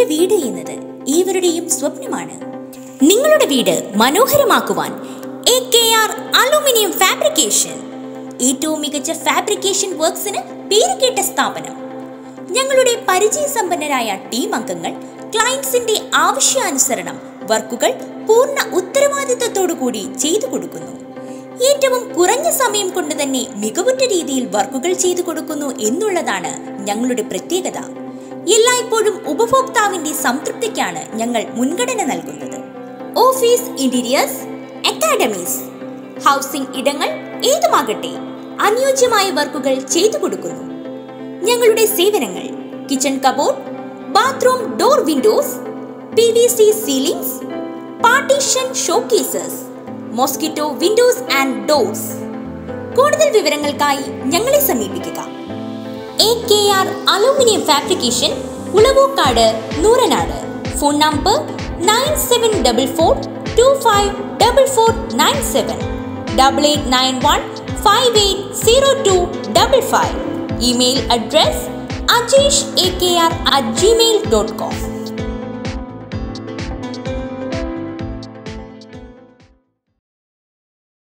ഒരു വീട് എന്നത് ഏവരുടെയും സ്വപ്നമാണ് നിങ്ങളുടെ വീട് മനോഹരമാക്കുവാൻ A K R aluminium fabrication ഏറ്റവും മികച്ച ഫാബ്രിക്കേഷൻ വർക്ക്സിന് പേരുകേട്ട സ്ഥാപനം ഞങ്ങളുടെ പരിചയസമ്പന്നരായ ടീം അംഗങ്ങൾ ക്ലയൻസിന്റെ ആവശ്യാനുസരണം വർക്കുകൾ പൂർണ്ണ ഉത്തരവാദിത്തത്തോടു കൂടി ചെയ്തു കൊടുക്കുന്നു ഏറ്റവും കുറഞ്ഞ സമയം കൊണ്ട് തന്നെ മികവുറ്റ രീതിയിൽ വർക്കുകൾ ചെയ്തു കൊടുക്കുന്നു എന്നുള്ളതാണ് ഞങ്ങളുടെ പ്രത്യേകത എല്ലായ്പ്പോഴും ഉപഭോക്താവിന്റെ സംതൃപ്തിക്കാണ് ഞങ്ങൾ മുൻഗണന നൽകുന്നത് ഓഫീസ് ഇന്റീരിയേഴ്സ് അക്കാഡമീസ് ഹൗസിംഗ് ഇടങ്ങൾ ഏതുമാകട്ടെ അനുയോജ്യമായ വർക്കുകൾ ചെയ്തു കൊടുക്കുന്നു ഞങ്ങളുടെ സേവനങ്ങൾ kitchen cupboard bathroom door windows P V C ceilings partition showcases mosquito windows and doors കൂടുതൽ വിവരങ്ങൾക്കായി ഞങ്ങളെ സമീപിക്കുക A K R aluminium fabrication Ulavukkad Nooranad phone number nine seven double four two five double four nine seven double eight nine one five eight zero two double five email address Ajesh A K R at Gmail dot com